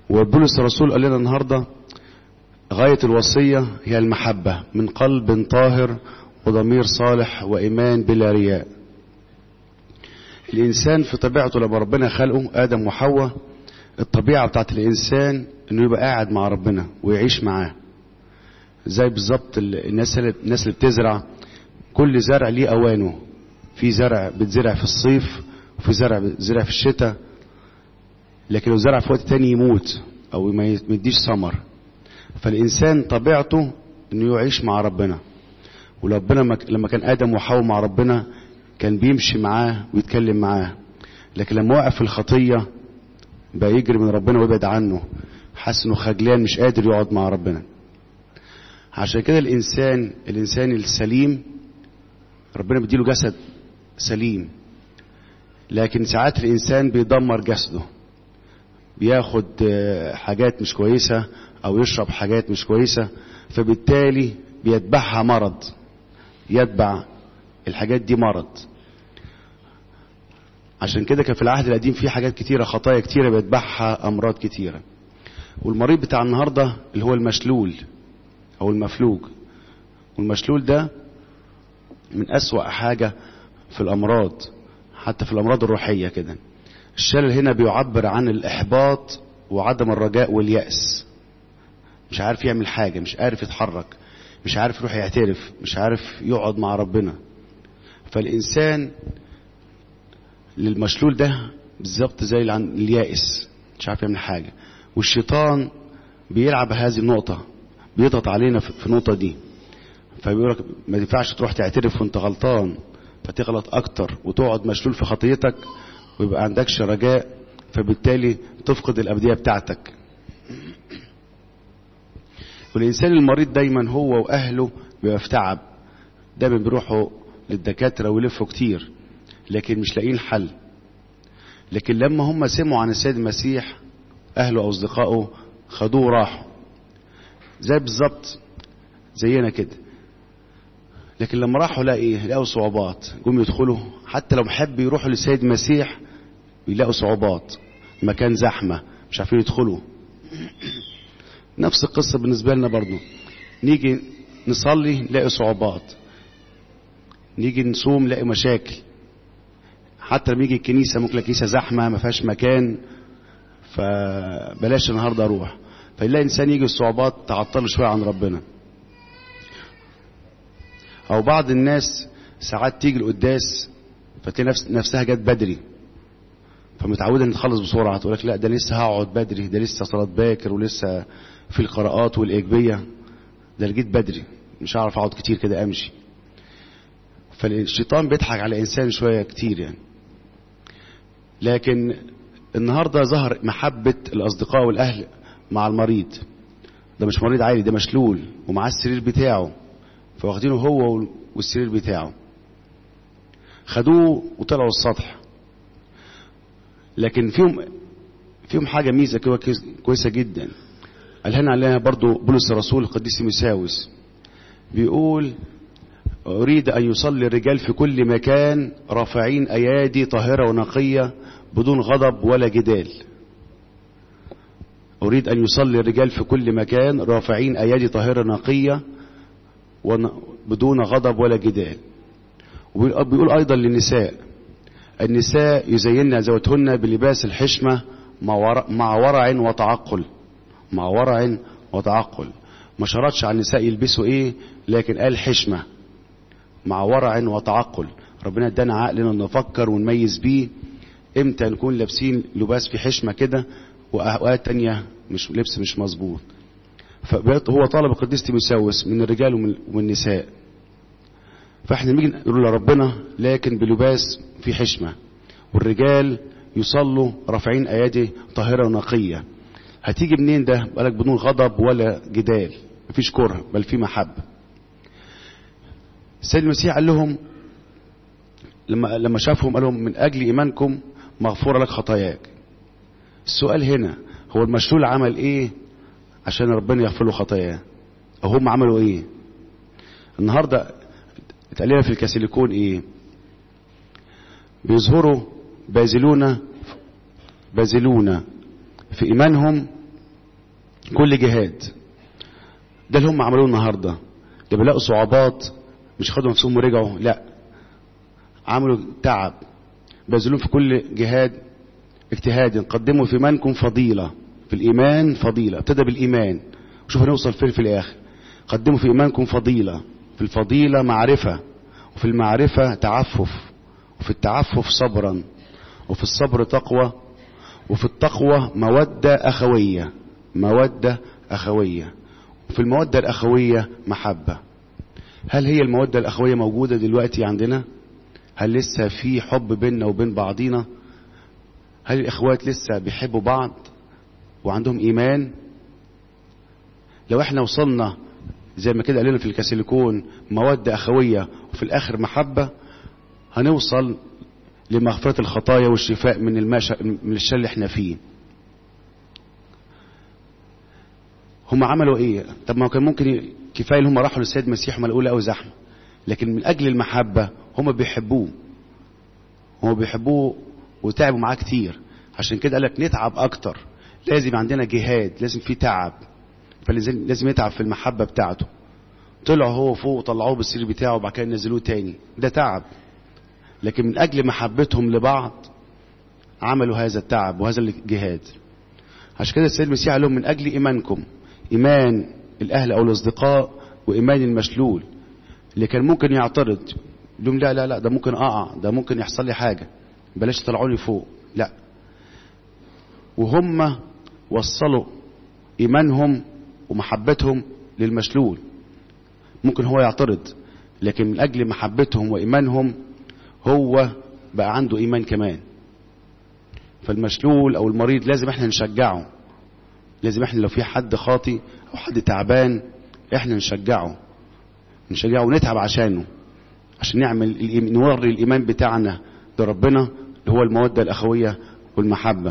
وبولس الرسول قال لنا النهارده غاية الوصية هي المحبة من قلب طاهر وضمير صالح وإيمان بلا رياء الإنسان في طبيعته لما ربنا خلقه آدم وحواء الطبيعة بتاعت الإنسان إنه يبقى قاعد مع ربنا ويعيش معاه زي بالظبط الناس اللي الناس اللي بتزرع كل زرع ليه أوانه في زرع بتزرع في الصيف وفي زرع بتزرع في الشتاء لكن لو زرع في وقت تاني يموت أو ما يديش ثمر فالإنسان طبيعته إنه يعيش مع ربنا وربنا لما كان آدم وحواء مع ربنا كان بيمشي معاه ويتكلم معاه لكن لما وقع في الخطية بقى يجري من ربنا ويبعد عنه حاسس انه خجلان مش قادر يقعد مع ربنا عشان كده الانسان الانسان السليم ربنا بيديله جسد سليم لكن ساعات الانسان بيدمر جسده بياخد حاجات مش كويسة او يشرب حاجات مش كويسة فبالتالي بيتبعها مرض يتبع الحاجات دي مرض عشان كده كان في العهد القديم في حاجات كتيرة خطايا كتيرة بيتبعها أمراض كتيرة والمريض بتاع النهاردة اللي هو المشلول أو المفلوج والمشلول ده من أسوأ حاجة في الأمراض حتى في الأمراض الروحية كده الشلل هنا بيعبر عن الإحباط وعدم الرجاء واليأس مش عارف يعمل حاجة مش عارف يتحرك مش عارف يروح يعترف مش عارف يقعد مع ربنا فالإنسان للمشلول ده بالظبط زي اليائس مش عارف يعمل حاجة والشيطان بيلعب هذه النقطة بيضغط علينا في النقطة دي فبيقول لك ما ينفعش تروح تعترف وانت غلطان فتغلط اكتر وتقعد مشلول في خطيتك ويبقى عندكش رجاء فبالتالي تفقد الابديه بتاعتك والإنسان المريض دايما هو وأهله بيبقى في تعب دايما بيروحوا للدكاترة ويلفوا كتير لكن مش لاقيين حل لكن لما هم سمعوا عن السيد المسيح أهله أو أصدقائه خدوه وراحوا زي بالظبط زينا كده لكن لما راحوا لقوا ايه لقوا صعوبات جم يدخلوا حتى لو محب يروحوا للسيد المسيح يلاقوا صعوبات مكان زحمة مش عارفين يدخلوا نفس القصة بالنسبة لنا برضو نيجي نصلي نلاقي صعوبات نيجي نصوم نلاقي مشاكل حتى لما يجي الكنيسة ممكن الكنيسة زحمة ما فيهاش مكان فبلاش النهاردة أروح فيلاقي إنسان يجي الصعوبات تعطله شوية عن ربنا أو بعض الناس ساعات تيجي القداس فتلاقي نفس نفسها جت بدري فمتعودة ان تخلص بسرعة تقول لك لا ده لسه هقعد بدري ده لسه صلاة باكر ولسه في القراءات والإجبية ده جيت بدري مش هعرف اقعد كتير كده امشي فالشيطان بيضحك على انسان شوية كتير يعني لكن النهاردة ظهر محبة الأصدقاء والأهل مع المريض ده مش مريض عادي ده مشلول ومعاه السرير بتاعه فواخدينه هو والسرير بتاعه خدوه وطلعوا السطح لكن فيهم فيهم حاجة ميزة كويسة جدا قالها عليها برضو بولس الرسول القديس تيموساوس بيقول أريد أن يصلي الرجال في كل مكان رافعين أيادي طاهرة ونقية بدون غضب ولا جدال أريد أن يصلي الرجال في كل مكان رافعين أيادي طاهرة نقية بدون غضب ولا جدال وبيقول أيضا للنساء النساء يزين زوجهن بلباس الحشمة مع ورع وتعقل مع ورع وتعقل ما شرطش على النساء يلبسوا ايه لكن قال حشمة مع ورع وتعقل ربنا ادانا عقلنا نفكر ونميز بيه امتى نكون لابسين لباس في حشمة كده واوقات تانية مش لبس مش مظبوط فهو طالب القديس تيموساوس من الرجال ومن النساء فاحنا نيجي نقول لربنا لكن بلباس في حشمة والرجال يصلوا رافعين ايادي طاهرة ونقية هتيجي منين ده بالك بدون غضب ولا جدال مفيش كره بل في محبة السيد المسيح قال لهم لما لما شافهم قال لهم من اجل ايمانكم مغفورة لك خطاياك السؤال هنا هو المشلول عمل ايه عشان ربنا يغفر له خطاياه او هم عملوا ايه النهارده اتقال لنا في الكاسيليكون ايه بيظهروا بازلون بازلون في ايمانهم كل جهاد ده اللي هم عملوه النهارده ده بيلاقوا صعوبات مش خدوا نفسهم ورجعوا لا عملوا تعب بذلون في كل جهاد اجتهاد قدموا في ايمانكم فضيله في الايمان فضيله ابتدى بالايمان شوف هنوصل فين في الاخر قدموا في ايمانكم فضيله في الفضيله معرفه وفي المعرفه تعفف وفي التعفف صبرا وفي الصبر تقوى وفي التقوى مودة أخوية مودة أخوية وفي المودة الأخوية محبة هل هي المودة الأخوية موجودة دلوقتي عندنا هل لسه في حب بيننا وبين بعضينا هل الإخوات لسه بيحبوا بعض وعندهم إيمان لو احنا وصلنا زي ما كده قالنا في الكاسيليكون مودة أخوية وفي الآخر محبة هنوصل لمغفرة الخطايا والشفاء من المشا... من الشر اللي احنا فيه هم عملوا ايه طب ما كان ممكن كفايه هم راحوا للسيد المسيح وما لقوا زحمه لكن من اجل المحبه هم بيحبوه هم بيحبوه وتعبوا معاه كتير عشان كده قالك نتعب اكتر لازم عندنا جهاد لازم في تعب فلازم لازم يتعب في المحبه بتاعته طلعوا هو فوق وطلعوه بالسرير بتاعه وبعد كده نزلوه تاني ده تعب لكن من أجل محبتهم لبعض عملوا هذا التعب وهذا الجهاد عشان كده السيد المسيح قال لهم من أجل إيمانكم إيمان الأهل أو الأصدقاء وإيمان المشلول اللي كان ممكن يعترض لهم لا لا لا ده ممكن أقع ده ممكن يحصل لي حاجة بلاش تطلعوني فوق لا وهم وصلوا إيمانهم ومحبتهم للمشلول ممكن هو يعترض لكن من أجل محبتهم وإيمانهم هو بقى عنده ايمان كمان فالمشلول او المريض لازم احنا نشجعه لازم احنا لو في حد خاطي او حد تعبان احنا نشجعه نشجعه ونتعب عشانه عشان نعمل نوري الايمان بتاعنا لربنا اللي هو الموده الاخويه والمحبه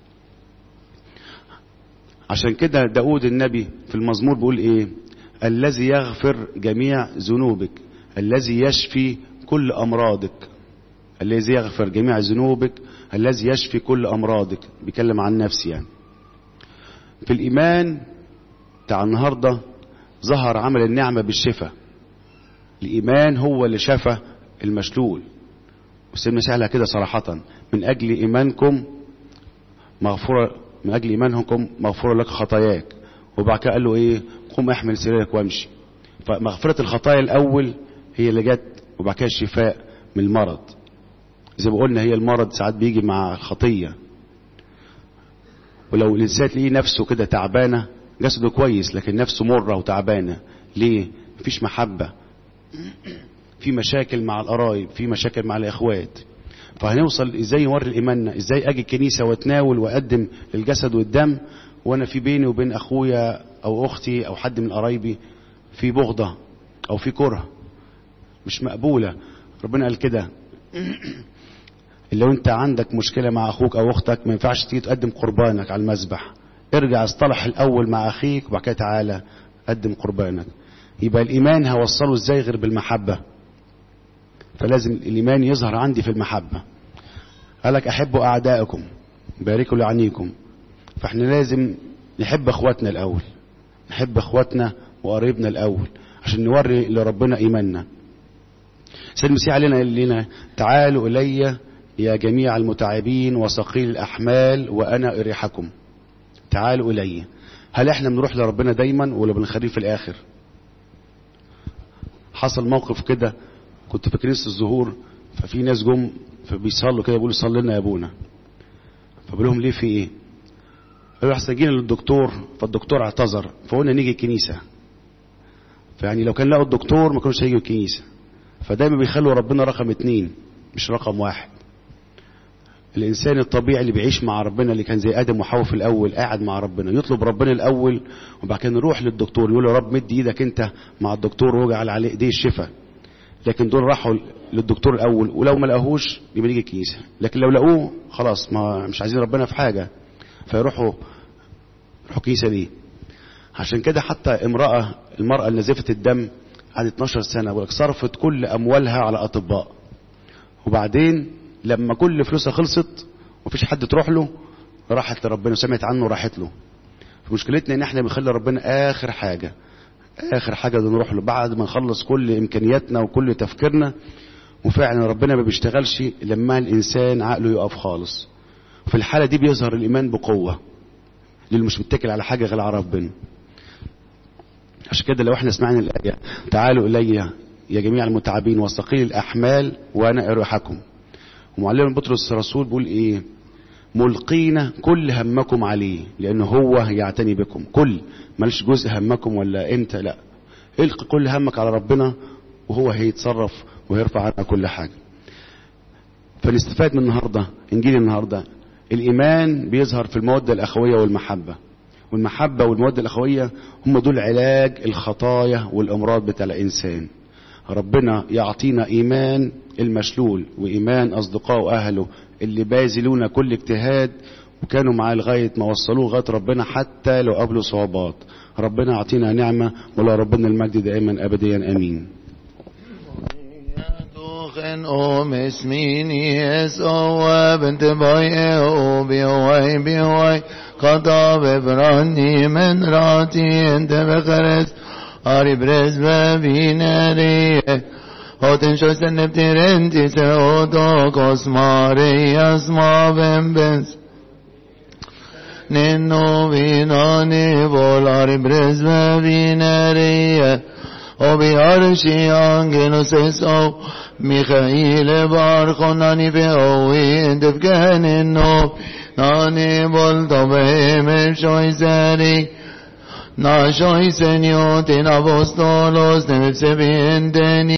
عشان كده داود النبي في المزمور بيقول ايه الذي يغفر جميع ذنوبك الذي يشفي كل امراضك الذي يغفر جميع ذنوبك الذي يشفي كل امراضك بيتكلم عن نفسي يعني في الايمان بتاع النهارده ظهر عمل النعمه بالشفاء الايمان هو اللي شفى المشلول وسيدنا سهلها كده صراحه من اجل ايمانكم مغفوره من اجل ايمانكم مغفوره لك خطاياك وبعد كده قال له ايه قم احمل سريرك وامشي فمغفره الخطايا الاول هي اللي جت وبعد كده الشفاء من المرض زي ما قلنا هي المرض ساعات بيجي مع الخطية ولو الإنسان تلاقيه نفسه كده تعبانة جسده كويس لكن نفسه مرة وتعبانة ليه؟ مفيش محبة في مشاكل مع القرايب في مشاكل مع الإخوات فهنوصل ازاي نوري ايماننا ازاي اجي الكنيسه واتناول واقدم الجسد والدم وانا في بيني وبين اخويا او اختي او حد من قرايبي في بغضه او في كره مش مقبولة ربنا قال كده لو انت عندك مشكلة مع اخوك او اختك ما ينفعش تيجي تقدم قربانك على المذبح ارجع اصطلح الاول مع اخيك وبعد كده تعالى قدم قربانك يبقى الايمان هوصله ازاي غير بالمحبة فلازم الايمان يظهر عندي في المحبة قالك احبوا اعدائكم باركوا لعنيكم فاحنا لازم نحب اخواتنا الاول نحب اخواتنا وقريبنا الاول عشان نوري لربنا ايماننا سيد المسيح علينا قال لنا تعالوا إلي يا جميع المتعبين وثقيل الأحمال وأنا أريحكم تعالوا إلي هل احنا بنروح لربنا دايما ولا بنخليه في الآخر حصل موقف كده كنت في كنيسة الظهور ففي ناس جم فبيصلوا كده بيقولوا صلي لنا يا ابونا فبقول لهم ليه في ايه قالوا احسن جينا للدكتور فالدكتور اعتذر فقلنا نيجي الكنيسه فيعني لو كان لقوا الدكتور ما كانوش هيجوا الكنيسه فدايما بيخلوا ربنا رقم اتنين مش رقم واحد الانسان الطبيعي اللي بيعيش مع ربنا اللي كان زي ادم وحواء في الاول قاعد مع ربنا يطلب ربنا الاول وبعد كده نروح للدكتور يقول له رب مد ايدك انت مع الدكتور واجعل عليه ايديه الشفاء لكن دول راحوا للدكتور الاول ولو ما لقاهوش يبقى نيجي الكنيسه لكن لو لقوه خلاص ما مش عايزين ربنا في حاجه فيروحوا يروحوا الكنيسه دي عشان كده حتى امراه المراه اللي نزفت الدم قعدت 12 سنه ولك صرفت كل اموالها على اطباء وبعدين لما كل فلوسها خلصت ومفيش حد تروح له راحت لربنا وسمعت عنه وراحت له مشكلتنا ان احنا بنخلي ربنا اخر حاجة اخر حاجة ده نروح له بعد ما نخلص كل امكانياتنا وكل تفكيرنا وفعلا ربنا ما بيشتغلش لما الانسان عقله يقف خالص في الحالة دي بيظهر الايمان بقوة للي مش متكل على حاجة غير على ربنا عشان كده لو احنا سمعنا الآية تعالوا إلي يا جميع المتعبين وثقيل الأحمال وأنا أريحكم ومعلم بطرس الرسول بيقول إيه ملقين كل همكم عليه لأنه هو يعتني بكم كل مالش جزء همكم ولا أنت لا القي كل همك على ربنا وهو هيتصرف ويرفع عنا كل حاجة فنستفاد من النهاردة إنجيل النهاردة الإيمان بيظهر في المودة الأخوية والمحبة والمحبة والمودة الأخوية هم دول علاج الخطايا والأمراض بتاع الإنسان ربنا يعطينا إيمان المشلول وإيمان أصدقائه وأهله اللي باذلون كل اجتهاد وكانوا معاه لغاية ما وصلوه لغاية ربنا حتى لو قابلوا صعوبات ربنا يعطينا نعمة ولا ربنا المجد دائما أبديا أمين Duchen om esmini es o bent boy o bi o bi o kata ve brani men rati ente ve khares ari brez ve vineri Hoten shosen neptirenti se o do kosmare asma vembens Ninno vinani volari brez ve vineri و به عرشی آنگنوس اسو میخائیل بارخونانی به اوی دفگن نو نانی بولتو به مرشوی سری ناشوی سنیو تین apóstolos de